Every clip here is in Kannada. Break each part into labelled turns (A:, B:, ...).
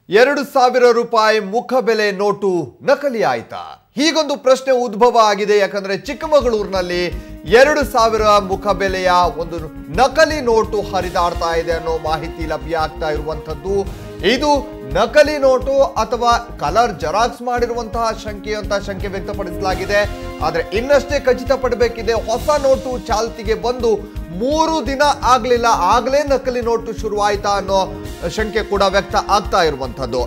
A: ಎರಡು ಸಾವಿರ ರೂಪಾಯಿ ಮುಖಬೆಲೆ ನೋಟು ನಕಲಿ ಆಯ್ತಾ ಹೀಗೊಂದು ಪ್ರಶ್ನೆ ಉದ್ಭವ ಆಗಿದೆ ಯಾಕಂದ್ರೆ ಚಿಕ್ಕಮಗಳೂರಿನಲ್ಲಿ ಎರಡು ಸಾವಿರ ಮುಖಬೆಲೆಯ ಒಂದು ನಕಲಿ ನೋಟು ಹರಿದಾಡ್ತಾ ಇದೆ ಅನ್ನೋ ಮಾಹಿತಿ ಲಭ್ಯ ಆಗ್ತಾ ಇರುವಂಥದ್ದು ಇದು ನಕಲಿ ನೋಟು ಅಥವಾ ಕಲರ್ ಜೆರಾಕ್ಸ್ ಮಾಡಿರುವಂತಹ ಶಂಕೆ ಅಂತ ಶಂಕೆ ವ್ಯಕ್ತಪಡಿಸಲಾಗಿದೆ ಆದ್ರೆ ಇನ್ನಷ್ಟೇ ಖಚಿತಪಡಬೇಕಿದೆ ಹೊಸ ನೋಟು ಚಾಲ್ತಿಗೆ ಬಂದು ಮೂರು ದಿನ ಆಗ್ಲಿಲ್ಲ ಆಗ್ಲೇ ನಕಲಿ ನೋಟು ಶುರುವಾಯ್ತಾ ಅನ್ನೋ ಶಂಕೆ ಕೂಡ ವ್ಯಕ್ತ ಆಗ್ತಾ ಇರುವಂತದ್ದು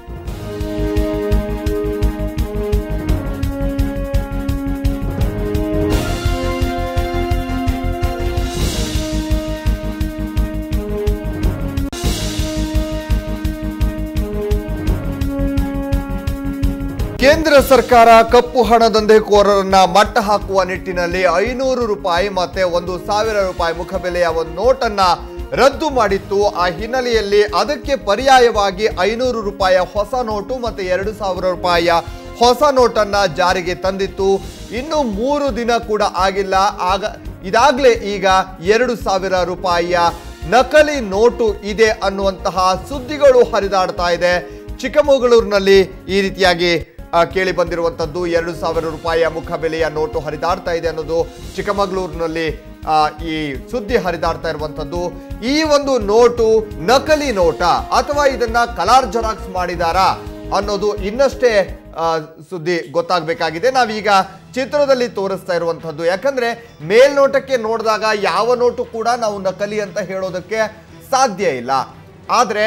A: ಕೇಂದ್ರ ಸರ್ಕಾರ ಕಪ್ಪು ಹಣ ದಂಧೆಕೋರರನ್ನ ಮಟ್ಟ ಹಾಕುವ ನಿಟ್ಟಿನಲ್ಲಿ ಐನೂರು ರೂಪಾಯಿ ಮತ್ತೆ ಒಂದು ಸಾವಿರ ರೂಪಾಯಿ ಮುಖಬೆಲೆಯ ಒಂದು ನೋಟನ್ನ ರದ್ದು ಮಾಡಿತ್ತು ಆ ಹಿನ್ನೆಲೆಯಲ್ಲಿ ಅದಕ್ಕೆ ಪರ್ಯಾಯವಾಗಿ ಐನೂರು ರೂಪಾಯಿಯ ಹೊಸ ನೋಟು ಮತ್ತೆ ಎರಡು ಸಾವಿರ ರೂಪಾಯಿಯ ಹೊಸ ನೋಟನ್ನ ಜಾರಿಗೆ ತಂದಿತ್ತು ಇನ್ನು ಮೂರು ದಿನ ಕೂಡ ಆಗಿಲ್ಲ ಆಗ ಇದಾಗಲೇ ಈಗ ಎರಡು ಸಾವಿರ ರೂಪಾಯಿಯ ನಕಲಿ ನೋಟು ಇದೆ ಅನ್ನುವಂತಹ ಸುದ್ದಿಗಳು ಹರಿದಾಡ್ತಾ ಇದೆ ಚಿಕ್ಕಮಗಳೂರಿನಲ್ಲಿ ಈ ರೀತಿಯಾಗಿ ಆ, ಕೇಳಿ ಬಂದಿರುವಂತದ್ದು ಎರಡು ಸಾವಿರ ರೂಪಾಯಿಯ ಮುಖಬೆಲೆಯ ನೋಟು ಹರಿದಾಡ್ತಾ ಇದೆ ಅನ್ನೋದು ಚಿಕ್ಕಮಗಳೂರಿನಲ್ಲಿ ಆ, ಈ ಸುದ್ದಿ ಹರಿದಾಡ್ತಾ ಇರುವಂತದ್ದು ಈ ಒಂದು ನೋಟು ನಕಲಿ ನೋಟ ಅಥವಾ ಇದನ್ನ ಕಲಾರ್ ಜೆರಾಕ್ಸ್ ಮಾಡಿದಾರಾ ಅನ್ನೋದು ಇನ್ನಷ್ಟೇ ಆ, ಸುದ್ದಿ ಗೊತ್ತಾಗಬೇಕಾಗಿದೆ ನಾವೀಗ ಚಿತ್ರದಲ್ಲಿ ತೋರಿಸ್ತಾ ಇರುವಂತದ್ದು ಯಾಕಂದ್ರೆ ಮೇಲ್ನೋಟಕ್ಕೆ ನೋಡಿದಾಗ ಯಾವ ನೋಟು ಕೂಡ ನಾವು ನಕಲಿ ಅಂತ ಹೇಳೋದಕ್ಕೆ ಸಾಧ್ಯ ಇಲ್ಲ ಆದ್ರೆ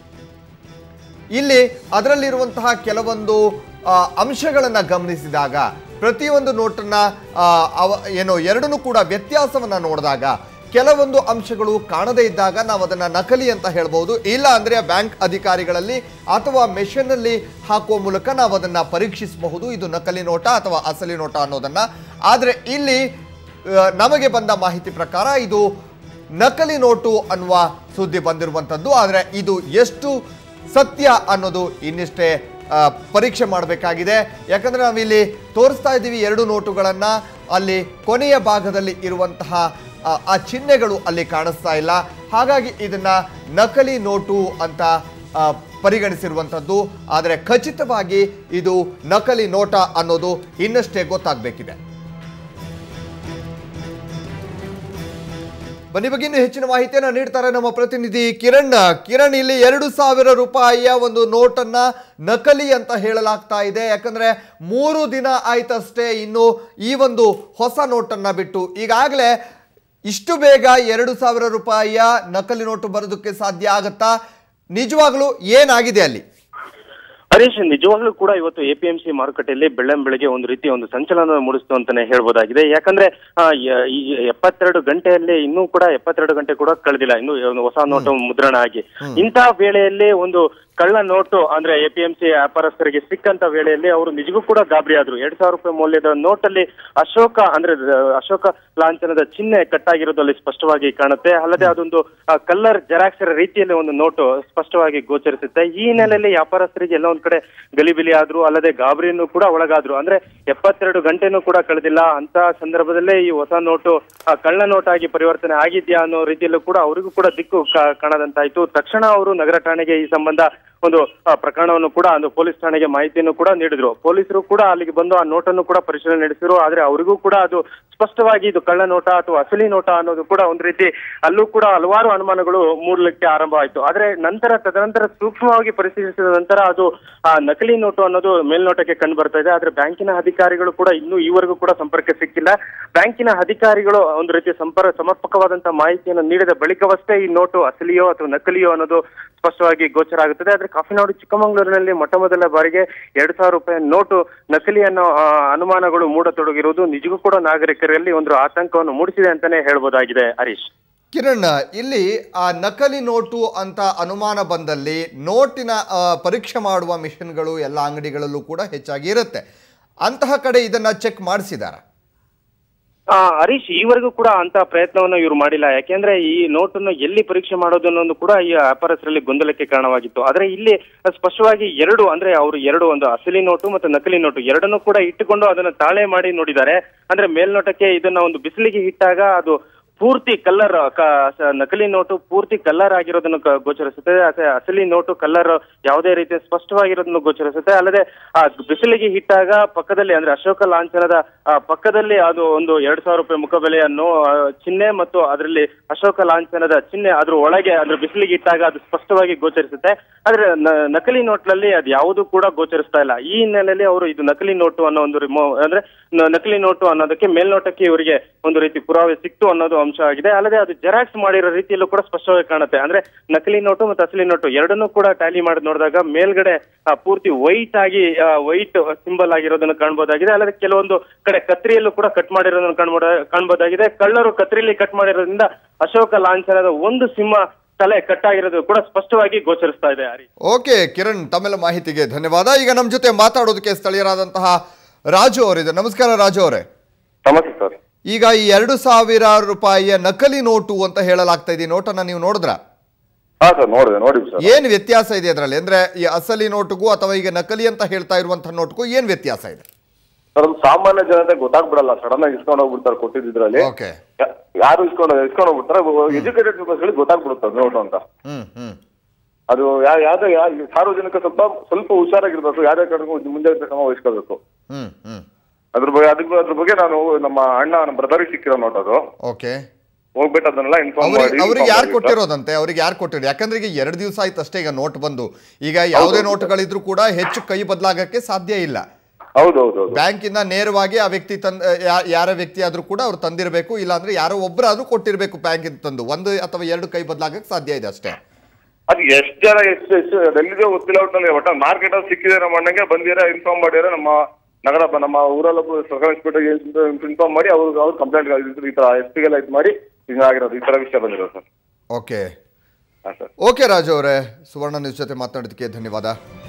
A: ಇಲ್ಲಿ ಅದರಲ್ಲಿರುವಂತಹ ಕೆಲವೊಂದು ಆ, ಅಂಶಗಳನ್ನ ಗಮನಿಸಿದಾಗ ಪ್ರತಿಯೊಂದು ನೋಟನ್ನ ಆ, ಅವ ಏನು ಎರಡನ್ನೂ ಕೂಡ ವ್ಯತ್ಯಾಸವನ್ನ ನೋಡಿದಾಗ ಕೆಲವೊಂದು ಅಂಶಗಳು ಕಾಣದೇ ಇದ್ದಾಗ ನಾವು ಅದನ್ನ ನಕಲಿ ಅಂತ ಹೇಳ್ಬೋದು ಇಲ್ಲ ಅಂದ್ರೆ ಬ್ಯಾಂಕ್ ಅಧಿಕಾರಿಗಳಲ್ಲಿ ಅಥವಾ ಮೆಷಿನ್ ಅಲ್ಲಿ ಹಾಕುವ ಮೂಲಕ ನಾವು ಅದನ್ನ ಪರೀಕ್ಷಿಸಬಹುದು ಇದು ನಕಲಿ ನೋಟ ಅಥವಾ ಅಸಲಿ ನೋಟ ಅನ್ನೋದನ್ನ ಆದ್ರೆ ಇಲ್ಲಿ ಆ, ನಮಗೆ ಬಂದ ಮಾಹಿತಿ ಪ್ರಕಾರ ಇದು ನಕಲಿ ನೋಟು ಅನ್ನುವ ಸುದ್ದಿ ಬಂದಿರುವಂಥದ್ದು ಆದರೆ ಇದು ಎಷ್ಟು ಸತ್ಯ ಅನ್ನೋದು ಇನ್ನಿಷ್ಟೇ ಆ, ಪರೀಕ್ಷೆ ಮಾಡಬೇಕಾಗಿದೆ ಯಾಕಂದ್ರೆ ನಾವಿಲ್ಲಿ ತೋರಿಸ್ತಾ ಇದ್ದೀವಿ ಎರಡು ನೋಟುಗಳನ್ನ ಅಲ್ಲಿ ಕೊನೆಯ ಭಾಗದಲ್ಲಿ ಇರುವಂತಹ ಆ, ಆ ಚಿಹ್ನೆಗಳು ಅಲ್ಲಿ ಕಾಣಿಸ್ತಾ ಇಲ್ಲ ಹಾಗಾಗಿ ಇದನ್ನ ನಕಲಿ ನೋಟು ಅಂತ ಆ, ಪರಿಗಣಿಸಿರುವಂಥದ್ದು ಆದರೆ ಖಚಿತವಾಗಿ ಇದು ನಕಲಿ ನೋಟ ಅನ್ನೋದು ಇನ್ನಷ್ಟೇ ಗೊತ್ತಾಗಬೇಕಿದೆ ಬನ್ನಿ ಬಗ್ಗೆ ಇನ್ನು ಹೆಚ್ಚಿನ ಮಾಹಿತಿಯನ್ನ ನೀಡ್ತಾರೆ ನಮ್ಮ ಪ್ರತಿನಿಧಿ ಕಿರಣ್ ಕಿರಣ್ ಇಲ್ಲಿ ಎರಡು ಸಾವಿರ ರೂಪಾಯಿಯ ಒಂದು ನೋಟನ್ನ ನಕಲಿ ಅಂತ ಹೇಳಲಾಗ್ತಾ ಇದೆ ಯಾಕಂದ್ರೆ ಮೂರು ದಿನ ಆಯ್ತಷ್ಟೇ ಇನ್ನು ಈ ಒಂದು ಹೊಸ ನೋಟನ್ನ ಬಿಟ್ಟು ಈಗಾಗಲೇ ಇಷ್ಟು ಬೇಗ ಎರಡು ಸಾವಿರ ರೂಪಾಯಿಯ ನಕಲಿ ನೋಟು ಬರೋದಕ್ಕೆ ಸಾಧ್ಯ ಆಗತ್ತಾ ನಿಜವಾಗ್ಲೂ ಏನಾಗಿದೆ ಅಲ್ಲಿ
B: ಹರೀಶ್ ನಿಜವಾಗ್ಲೂ ಕೂಡ ಇವತ್ತು ಎಪಿಎಂಸಿ ಮಾರುಕಟ್ಟೆಯಲ್ಲಿ ಬೆಳ್ಳಂ ಬೆಳಗ್ಗೆ ಒಂದು ರೀತಿ ಒಂದು ಸಂಚಲನ ಮೂಡಿಸ್ತು ಅಂತಾನೆ ಹೇಳ್ಬೋದಾಗಿದೆ ಯಾಕಂದ್ರೆ ಆ, ಯ- ಈ ಎಪ್ಪತ್ತೆರಡು ಗಂಟೆಯಲ್ಲಿ ಇನ್ನೂ ಕೂಡ ಎಪ್ಪತ್ತೆರಡು ಗಂಟೆ ಕೂಡ ಕಳೆದಿಲ್ಲ ಇನ್ನು ಒಂದು ಹೊಸ ನೋಟು ಮುದ್ರಣ ಆಗಿ ಇಂತಹ ವೇಳೆಯಲ್ಲಿ ಒಂದು ಕಳ್ಳ ನೋಟು ಅಂದ್ರೆ ಎಪಿಎಂಸಿ ವ್ಯಾಪಾರಸ್ಥರಿಗೆ ಸಿಕ್ಕಂತ ವೇಳೆಯಲ್ಲಿ ಅವರು ನಿಜಕ್ಕೂ ಕೂಡ ಗಾಬರಿ ಆದ್ರು ಎರಡ್ ಸಾವಿರ ರೂಪಾಯಿ ಮೌಲ್ಯದ ನೋಟಲ್ಲಿ ಅಶೋಕ ಅಂದ್ರೆ ದ- ಅಶೋಕ ಲಾಂಛನದ ಚಿಹ್ನೆ ಕಟ್ಟಾಗಿರೋದು ಅಲ್ಲಿ ಸ್ಪಷ್ಟವಾಗಿ ಕಾಣುತ್ತೆ ಅಲ್ಲದೆ ಅದೊಂದು ಕಲ್ಲರ್ ಜೆರಾಕ್ಸ್ ರೀತಿಯಲ್ಲಿ ಒಂದು ನೋಟು ಸ್ಪಷ್ಟವಾಗಿ ಗೋಚರಿಸುತ್ತೆ ಈ ಹಿನ್ನೆಲೆಯಲ್ಲಿ ವ್ಯಾಪಾರಸ್ಥರಿಗೆ ಎಲ್ಲ ಒಂದ್ ಕಡೆ ಗಲಿಬಿಲಿ ಆದ್ರು ಅಲ್ಲದೆ ಗಾಬರಿಯನ್ನು ಕೂಡ ಒಳಗಾದ್ರು ಅಂದ್ರೆ ಎಪ್ಪತ್ತೆರಡು ಗಂಟೆನೂ ಕೂಡ ಕಳೆದಿಲ್ಲ ಅಂತ ಸಂದರ್ಭದಲ್ಲೇ ಈ ಹೊಸ ನೋಟು ಆ, ಕಳ್ಳ ನೋಟ್ ಆಗಿ ಪರಿವರ್ತನೆ ಆಗಿದ್ಯಾ ಅನ್ನೋ ರೀತಿಯಲ್ಲೂ ಕೂಡ ಅವರಿಗೂ ಕೂಡ ದಿಕ್ಕು ಕಾ- ಕಾಣದಂತಾಯ್ತು ತಕ್ಷಣ ಅವರು ನಗರ ಠಾಣೆಗೆ ಈ ಸಂಬಂಧ ಒಂದು ಆ, ಪ್ರಕರಣವನ್ನು ಕೂಡ ಒಂದು ಪೊಲೀಸ್ ಠಾಣೆಗೆ ಮಾಹಿತಿಯನ್ನು ಕೂಡ ನೀಡಿದ್ರು ಪೊಲೀಸರು ಕೂಡ ಅಲ್ಲಿಗೆ ಬಂದು ಆ ನೋಟನ್ನು ಕೂಡ ಪರಿಶೀಲನೆ ನಡೆಸಿದ್ರು ಆದ್ರೆ ಅವರಿಗೂ ಕೂಡ ಅದು ಸ್ಪಷ್ಟವಾಗಿ ಇದು ಕಳ್ಳ ನೋಟ ಅಥವಾ ಅಸಲಿ ನೋಟ ಅನ್ನೋದು ಕೂಡ ಒಂದು ರೀತಿ ಅಲ್ಲೂ ಕೂಡ ಹಲವಾರು ಅನುಮಾನಗಳು ಮೂಡಲಿಕ್ಕೆ ಆರಂಭ ಆಯ್ತು ಆದ್ರೆ ನಂತರ ತದನಂತರ ಸೂಕ್ಷ್ಮವಾಗಿ ಪರಿಶೀಲಿಸಿದ ನಂತರ ಅದು ಆ ನಕಲಿ ನೋಟು ಅನ್ನೋದು ಮೇಲ್ನೋಟಕ್ಕೆ ಕಂಡು ಬರ್ತಾ ಇದೆ ಆದ್ರೆ ಬ್ಯಾಂಕಿನ ಅಧಿಕಾರಿಗಳು ಕೂಡ ಇನ್ನೂ ಈವರೆಗೂ ಕೂಡ ಸಂಪರ್ಕ ಸಿಕ್ಕಿಲ್ಲ ಬ್ಯಾಂಕಿನ ಅಧಿಕಾರಿಗಳು ಒಂದು ರೀತಿ ಸಂಪರ್ಕ ಸಮರ್ಪಕವಾದಂತಹ ಮಾಹಿತಿಯನ್ನು ನೀಡಿದ ಬಳಿಕವಷ್ಟೇ ಈ ನೋಟು ಅಸಲಿಯೋ ಅಥವಾ ನಕಲಿಯೋ ಅನ್ನೋದು ಸ್ಪಷ್ಟವಾಗಿ ಗೋಚರ ಆಗುತ್ತದೆ ಆದ್ರೆ ಕಾಫಿನಾಡು ಚಿಕ್ಕಮಗಳೂರಿನಲ್ಲಿ ಮೊಟ್ಟ ಮೊದಲ ಬಾರಿಗೆ ಎರಡ್ ಸಾವಿರ ರೂಪಾಯಿ ನೋಟು ನಕಲಿ ಅನ್ನೋ ಆ, ಅನುಮಾನಗಳು ಮೂಡತೊಡಗಿರುವುದು ನಿಜಕ್ಕೂ ಕೂಡ ನಾಗರಿಕರಲ್ಲಿ ಒಂದು ಆತಂಕವನ್ನು ಮೂಡಿಸಿದೆ ಅಂತಾನೆ ಹೇಳ್ಬೋದಾಗಿದೆ ಹರೀಶ್
A: ಕಿರಣ್ ಇಲ್ಲಿ ಆ ನಕಲಿ ನೋಟು ಅಂತ ಅನುಮಾನ ಬಂದಲ್ಲಿ ನೋಟಿನ ಆ, ಪರೀಕ್ಷೆ ಮಾಡುವ ಮಿಷನ್ಗಳು ಎಲ್ಲ ಅಂಗಡಿಗಳಲ್ಲೂ ಕೂಡ ಹೆಚ್ಚಾಗಿ ಇರುತ್ತೆ ಅಂತಹ ಕಡೆ ಇದನ್ನ ಚೆಕ್ ಮಾಡಿಸಿದಾರ
B: ಆ, ಹರೀಶ್ ಈವರೆಗೂ ಕೂಡ ಅಂತ ಪ್ರಯತ್ನವನ್ನು ಇವರು ಮಾಡಿಲ್ಲ ಯಾಕೆಂದ್ರೆ ಈ ನೋಟನ್ನು ಎಲ್ಲಿ ಪರೀಕ್ಷೆ ಮಾಡೋದು ಅನ್ನೋದು ಕೂಡ ಈ ವ್ಯಾಪಾರಸ್ಥರಲ್ಲಿ ಗೊಂದಲಕ್ಕೆ ಕಾರಣವಾಗಿತ್ತು ಆದ್ರೆ ಇಲ್ಲಿ ಸ್ಪಷ್ಟವಾಗಿ ಎರಡು ಅಂದ್ರೆ ಅವರು ಎರಡು ಒಂದು ಅಸಲಿ ನೋಟು ಮತ್ತು ನಕಲಿ ನೋಟು ಎರಡನ್ನೂ ಕೂಡ ಇಟ್ಟುಕೊಂಡು ಅದನ್ನ ತಾಳೆ ಮಾಡಿ ನೋಡಿದ್ದಾರೆ ಅಂದ್ರೆ ಮೇಲ್ನೋಟಕ್ಕೆ ಇದನ್ನ ಒಂದು ಬಿಸಿಲಿಗೆ ಇಟ್ಟಾಗ ಅದು ಪೂರ್ತಿ ಕಲ್ಲರ್ ನಕಲಿ ನೋಟು ಪೂರ್ತಿ ಕಲ್ಲರ್ ಆಗಿರೋದನ್ನು ಕ- ಗೋಚರಿಸುತ್ತೆ ಅದೇ ಅಸಲಿ ನೋಟು ಕಲ್ಲರ್ ಯಾವುದೇ ರೀತಿಯ ಸ್ಪಷ್ಟವಾಗಿರೋದನ್ನು ಗೋಚರಿಸುತ್ತೆ ಅಲ್ಲದೆ ಆ ಬಿಸಿಲಿಗೆ ಇಟ್ಟಾಗ ಪಕ್ಕದಲ್ಲಿ ಅಂದ್ರೆ ಅಶೋಕ ಲಾಂಛನದ ಆ, ಪಕ್ಕದಲ್ಲಿ ಅದು ಒಂದು ಎರಡ್ ಸಾವಿರ ರೂಪಾಯಿ ಮುಖಬೆಲೆಯ ನೋ ಆ, ಚಿಹ್ನೆ ಮತ್ತು ಅದರಲ್ಲಿ ಅಶೋಕ ಲಾಂಛನದ ಚಿಹ್ನೆ ಅದ್ರ ಒಳಗೆ ಅಂದ್ರೆ ಬಿಸಿಲಿಗೆ ಇಟ್ಟಾಗ ಅದು ಸ್ಪಷ್ಟವಾಗಿ ಗೋಚರಿಸುತ್ತೆ ಆದ್ರೆ ನ- ನಕಲಿ ನೋಟ್ನಲ್ಲಿ ಅದು ಯಾವುದು ಕೂಡ ಗೋಚರಿಸ್ತಾ ಇಲ್ಲ ಈ ಹಿನ್ನೆಲೆಯಲ್ಲಿ ಅವರು ಇದು ನಕಲಿ ನೋಟು ಅನ್ನೋ ಒಂದು ರಿಮೋ ಅಂದ್ರೆ ನ- ನಕಲಿ ನೋಟು ಅನ್ನೋದಕ್ಕೆ ಮೇಲ್ನೋಟಕ್ಕೆ ಇವರಿಗೆ ಒಂದು ರೀತಿ ಪುರಾವೆ ಸಿಕ್ತು ಅನ್ನೋದು ಅಂಶ ಆಗಿದೆ ಅಲ್ಲದೆ ಅದು ಜೆರಾಕ್ಸ್ ಮಾಡಿರೋ ರೀತಿಯಲ್ಲೂ ಕೂಡ ಸ್ಪಷ್ಟವಾಗಿ ಕಾಣುತ್ತೆ ಅಂದ್ರೆ ನಕಲಿ ನೋಟು ಮತ್ತು ಅಸಲಿ ನೋಟು ಎರಡನ್ನೂ ಕೂಡ ಟ್ಯಾಲಿ ಮಾಡಿ ನೋಡಿದಾಗ ಮೇಲ್ಗಡೆ ಆ, ಪೂರ್ತಿ ವೈಟ್ ಆಗಿ ವೈಟ್ ಸಿಂಬಲ್ ಆಗಿರೋದನ್ನು ಕಾಣ್ಬೋದಾಗಿದೆ ಅಲ್ಲದೆ ಕೆಲವೊಂದು ಕಡೆ ಕತ್ರಿಯಲ್ಲೂ ಕೂಡ ಕಟ್ ಮಾಡಿರೋದನ್ನು ಕಾಣ್ಬೋದ ಕಾಣ್ಬೋದಾಗಿದೆ ಕಳ್ಳರು ಕತ್ರಿಯಲ್ಲಿ ಕಟ್ ಮಾಡಿರೋದ್ರಿಂದ ಅಶೋಕ ಲಾಂಛನದ ಒಂದು ಸಿಂಹ ತಲೆ ಕಟ್ಟಾಗಿರೋದು ಕೂಡ ಸ್ಪಷ್ಟವಾಗಿ ಗೋಚರಿಸ್ತಾ ಇದೆ ಹರಿ
A: ಓಕೆ ಕಿರಣ್ ತಮ್ಮೆಲ್ಲ ಮಾಹಿತಿಗೆ ಧನ್ಯವಾದ ಈಗ ನಮ್ಮ ಜೊತೆ ಮಾತಾಡೋದಕ್ಕೆ ಸ್ಥಳೀಯರಾದಂತಹ ರಾಜು ಅವರಿದೆ ನಮಸ್ಕಾರ ರಾಜು ಅವರೇ
C: ನಮಸ್ತೆ ಸರ್
A: ಈಗ ಈ ಎರಡು ಸಾವಿರ ರೂಪಾಯಿಯ ನಕಲಿ ನೋಟು ಅಂತ ಹೇಳಲಾಗ್ತಾ ಇದೆ ಈ ನೋಟನ್ನ ನೀವು ನೋಡಿದ್ರ
C: ಹಾ ಸರ್ ನೋಡಿದೆ ನೋಡಿದ್ವಿ ಸರ್
A: ಏನ್ ವ್ಯತ್ಯಾಸ ಇದೆ ಅದರಲ್ಲಿ ಅಂದ್ರೆ ಈ ಅಸಲಿ ನೋಟುಗೂ ಅಥವಾ ಈಗ ನಕಲಿ ಅಂತ ಹೇಳ್ತಾ ಇರುವಂತಹ ನೋಟ್ಗೂ ಏನ್ ವ್ಯತ್ಯಾಸ ಇದೆ
C: ಸರ್ ಅದು ಸಾಮಾನ್ಯ ಜನತೆ ಗೊತ್ತಾಗ್ಬಿಡಲ್ಲ ಸಡನ್ ಆಗಿ ಇಸ್ಕೊಂಡು ಹೋಗ್ಬಿಡ್ತಾರೆ ಕೊಟ್ಟಿದ್ರಲ್ಲಿ
A: ಓಕೆ
C: ಯಾರು ಇಸ್ಕೊಂಡು ಇಸ್ಕೊಂಡು ಹೋಗ್ಬಿಡ್ತಾರೆ ಎಜುಕೇಟೆಡ್ ಪೀಪಲ್ಸ್ಗಳಿಗೆ ಗೊತ್ತಾಗ್ಬಿಡುತ್ತೆ ನೋಟು ಅಂತ
A: ಹ್ಮ್ ಹ್ಮ್
C: ಅದು ಯಾ ಯಾವ್ದೇ ಯಾ ಸಾರ್ವಜನಿಕ ಸ್ವಲ್ಪ ಸ್ವಲ್ಪ ಹುಷಾರಾಗಿರ್ಬೇಕು ಯಾವ್ದೇ ಕಡೆಗೂ ಮುಂಜಾಗ್ರತೆ ಕ್ರಮ ವಹಿಸ್ಕೋಬೇಕು
A: ಹ್ಮ್ ಹ್ಮ್
C: ಅದ್ರ ಬಗ್ಗೆ ಅದ್ರ ಅದ್ರ ಬಗ್ಗೆ ನಾನು ನಮ್ಮ ಅಣ್ಣ ನಮ್ಮ ಬ್ರದರಿಗೆ ಸಿಕ್ಕಿರೋ ನೋಟ್ ಅದು
A: ಓಕೆ
C: ಹೋಗ್ಬಿಟ್ಟು ಅದನ್ನೆಲ್ಲ ಇನ್ಫಾರ್ಮ್
A: ಅವ್ರಿಗೆ
C: ಮಾಡಿ
A: ಅವ್ರಿಗೆ
C: inform
A: ಯಾರು
C: ಮಾಡಿ ಸರ್.
A: ಕೊಟ್ಟಿರೋದಂತೆ ಅವ್ರಿಗೆ ಯಾರು ಕೊಟ್ಟಿರೋ ಯಾಕಂದ್ರೆ ಈಗ ಎರಡು ದಿವಸ ಆಯ್ತು ಅಷ್ಟೇ ಈಗ ನೋಟ್ ಬಂದು ಈಗ ಯಾವುದೇ
C: ಹೌದು.
A: ನೋಟುಗಳಿದ್ರು ಕೂಡ ಹೆಚ್ಚು ಕೈ ಬದಲಾಗಕ್ಕೆ ಸಾಧ್ಯ ಇಲ್ಲ
C: ಹೌದು ಹೌದು ಹೌದು
A: ಬ್ಯಾಂಕಿಂದ ನೇರವಾಗಿ ಆ ವ್ಯಕ್ತಿ ತಂದ ಯಾ- ಯಾರ ವ್ಯಕ್ತಿ ಆದ್ರೂ ಕೂಡ ಅವ್ರು ತಂದಿರಬೇಕು ಇಲ್ಲಾಂದ್ರೆ ಯಾರೋ ಒಬ್ಬರಾದ್ರೂ ಕೊಟ್ಟಿರಬೇಕು ಬ್ಯಾಂಕಿಂದ ತಂದು ಒಂದು ಅಥವಾ ಎರಡು ಕೈ ಬದಲಾಗಕ್ಕೆ ಸಾಧ್ಯ ಇದೆ ಅಷ್ಟೇ
C: ಅದು ಎಷ್ಟು ಜನ ಎಷ್ಟು ಎಷ್ಟು ಎಲ್ಲಿದೆ ಗೊತ್ತಿಲ್ಲ ಒಟ್ಟಿನಲ್ಲಿ ಒಟ್ಟ ಮಾರ್ಕೆಟ್ ಅಲ್ಲಿ ಸಿಕ್ಕಿದೆ ನಮ್ಮ ಅಣ್ಣಗೆ ಬಂದಿರ ಇನ್ಫಾರ್ಮ್ ಮಾಡಿದ್ರೆ ನಮ್ಮ ನಗರ ಬ- ನಮ್ಮ ಊರಲ್ಲೊಬ್ಬರು ಸರ್ಕಾರ ಇನ್ಸ್ಪೆಕ್ಟರ್ ಇನ್ಫಾರ್ಮ್ ಮಾಡಿ ಅವ್ರು ಅವ್ರು ಕಂಪ್ಲೇಂಟ್ ಈ ತರ ಎಸ್ ಪಿಗೆಲ್ಲ ಇದು ಮಾಡಿ ಹಿಂಗಾಗಿರೋದು ಈ ತರ ವಿಷಯ ಬಂದಿರೋದು ಸರ್
A: ಓಕೆ
C: ಹಾಂ ಸರ್
A: ಓಕೆ ರಾಜು ಅವರೇ ಸುವರ್ಣ ನ್ಯೂಸ್ ಜೊತೆ ಮಾತನಾಡೋದಕ್ಕೆ ಧನ್ಯವಾದ